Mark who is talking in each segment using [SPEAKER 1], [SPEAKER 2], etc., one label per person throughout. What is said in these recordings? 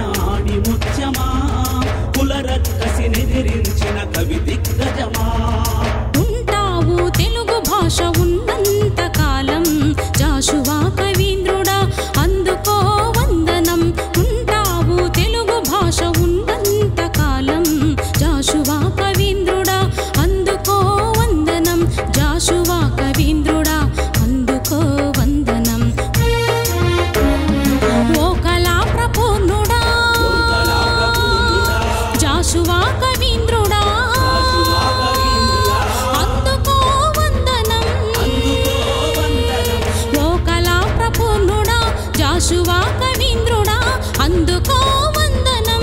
[SPEAKER 1] ఆణి ముత్యమా కులరక్కసి నిదిరించిన కవి దిగ్గజమా
[SPEAKER 2] ఉంటావు తెలుగు భాష ఉన్నంత కాలం జాషువా కవీంద్రుడా అందుకో వందనం ఉంటావు తెలుగు భాష ఉన్నంత కాలం జాషువా కవీంద్రుడా అందుకో వందనం జాషువా కవీంద్రుడా అందుకో వందనం ఓ కళా ప్రపూర్ణుడా జాషువా కవీంద్రుడా అందుకో వందనం ఓ కళా ప్రపూర్ణుడా జాషువా కవీంద్రుడా అందుకో వందనం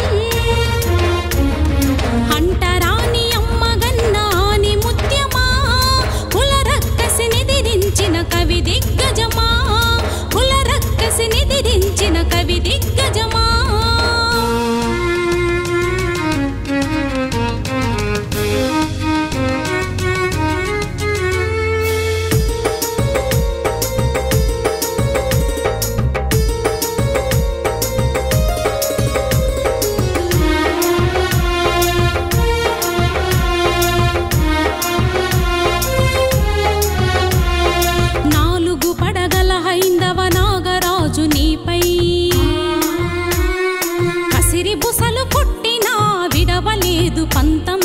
[SPEAKER 2] అంటరాని అమ్మగన్నాని ముత్యమా కుల రక్కసిని దిరించిన కవి దిగ్గజమా కుల రక్కసిని దిరించిన కవి దిగ్గజమా నాలుగు పడగల హైందవ నాగరాజు నీపై కసిరి బుసలు కొట్టినా విడవలేదు పంతం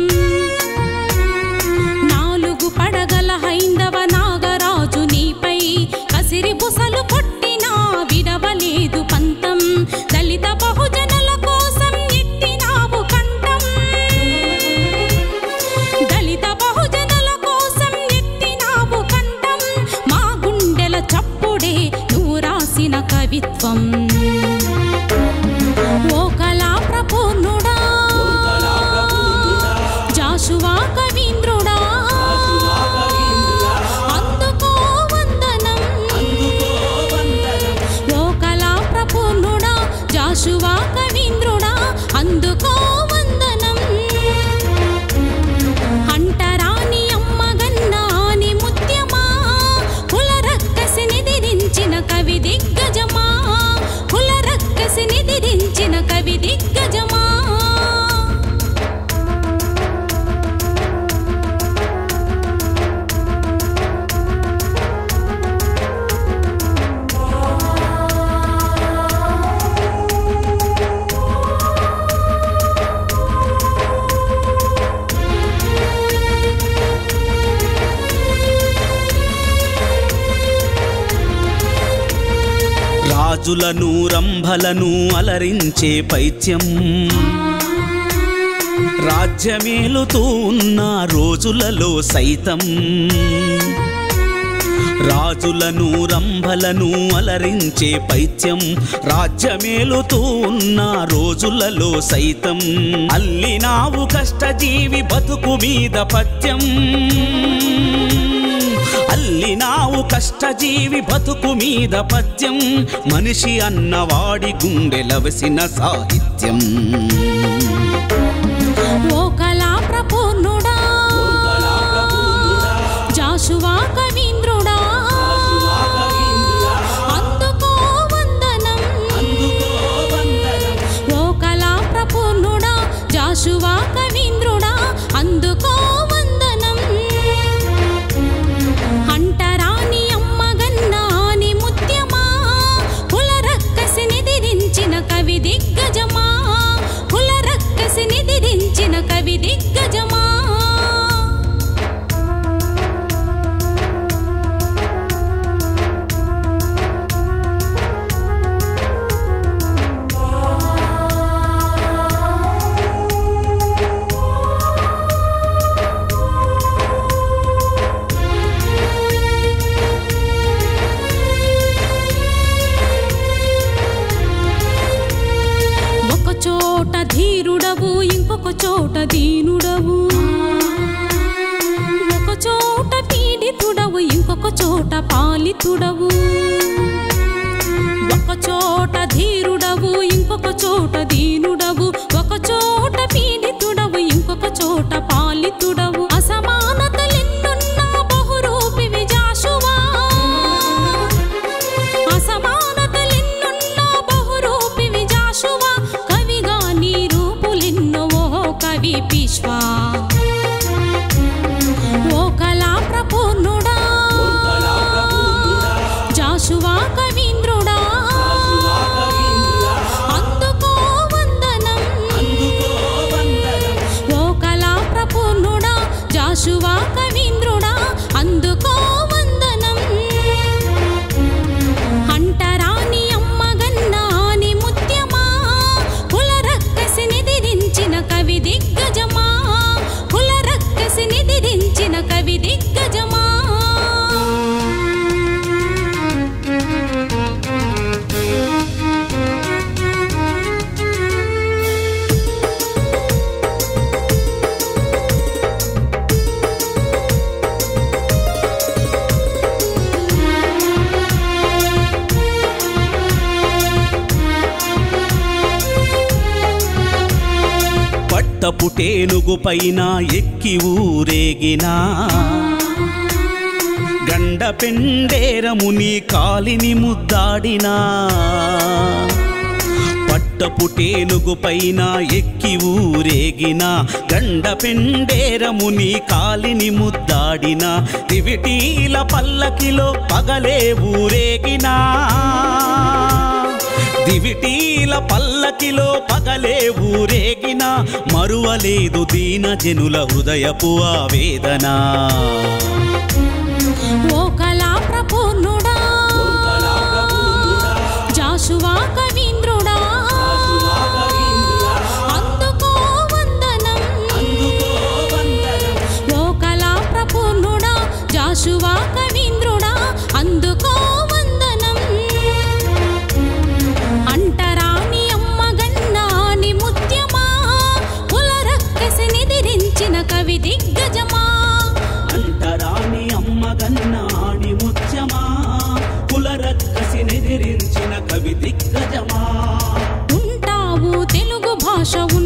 [SPEAKER 2] నాలుగు పడగల హైందవ నాగరాజు నీపై కసిరి బుసలు కొట్టినా విడవలేదు పంతం దళిత బహుజనుల కోసం ఎత్తినావు కంఠం దళిత బహుజనుల కోసం ఎత్తినావు కంఠం మా గుండెల చప్పుడే నువ్వు రాసిన కవిత్వం ఓ కళా ప్రపూర్ణుడా జాషువా కవీంద్రుడా అందుకో వందనం ఓ కళా ప్రపూర్ణుడా జాషువా కవీంద్రుడా అందుకో వందనం అంటరాని అమ్మగన్నాని ముత్యమా కుల రక్కసిని దిరించిన కవి దిగ్గజమా కుల రక్కసిని దిరించిన కవి దిగ్గజమా
[SPEAKER 1] రాజులను రంభలను అలరించే పైత్యం రాజ్యమేలుతూ ఉన్న రోజులలో సైతం రాజులను రంభలను అలరించే పైత్యం రాజ్యమేలుతూ ఉన్న రోజులలో సైతం అల్లినావు కష్టజీవి బతుకు మీద పద్యం అల్లినావు కష్టజీవి బతుకు మీద పద్యం మనిషి అన్నవాడి గుండెలవసిన సాహిత్యం
[SPEAKER 2] ఓ కళా ప్రపూర్ణుడా జాషువా కవీంద్రుడా అందుకో వందనం ఓ కళా ప్రపూర్ణుడా జాషువా కవీంద్రుడా అందుకో వందనం అంటరాని అమ్మగన్నాని ముత్యమా కుల రక్కసిని దిరించిన కవి దిగ్గజమా కుల రక్కసిని దిరించిన కవి దిగ్గజమా ఒక చోట ధీరుడవు ఇంకొక చోట దీనుడవు ఒక చోట పీడితుడవు ఇంకొక చోట పాలితుడవు ఒక చోట ధీరుడవు ఇంకొక చోట దీనుడవు ఒక చోట పీడితుడవు ఇంకొక చోట పాలితుడవు అసమానతలెన్నున్నా బహురూపివి జాషువా అసమానతలెన్నున్నా బహురూపివి జాషువా విశ్వ ఓ కళా ప్రపూర్ణుడా జాషువా కవీంద్రుడా అందుకో వందనం ఓ కళా ప్రపూర్ణుడా జాషువా కవీంద్రుడా అందుకో వందనం అంటరాని అమ్మగన్నాని ముత్యమా కుల రక్కసిని దిరించిన కవి దిగ్గజమా కుల రక్కసిని దిరించిన కవి దిగ్గజమా
[SPEAKER 1] పట్టపు టేనుగు పైన ఎక్కి ఊరేగినా గండ పెండేరముని కాలిని ముద్దాడినా పట్టపు టేనుగు పైన ఎక్కి ఊరేగిన గండ పెండేరముని కాలిని ముద్దాడిన దివిటీల పల్లకిలో పగలే ఊరేగినా దివిటీల పల్లకిలో పగలే ఊరేగిన మరువలేదు దీన జనుల హృదయపు ఆవేదన
[SPEAKER 2] ఓ కళా ప్రపూర్ణుడా జాషువా కవీంద్రుడా అందుకో వందనం ఓ కళా ప్రపూర్ణుడా జాషువా కవీంద్రుడా అందుకో వందనం అంటరాని అమ్మగన్నాని ముత్యమా కుల రక్కసిని దిరించిన కవి దిగ్గజమా
[SPEAKER 1] అంటరాని అమ్మగన్నాని ముత్యమా కులరక్కసి నిదిరించిన కవి దిగ్గజమా
[SPEAKER 2] ఉంటావు తెలుగు భాష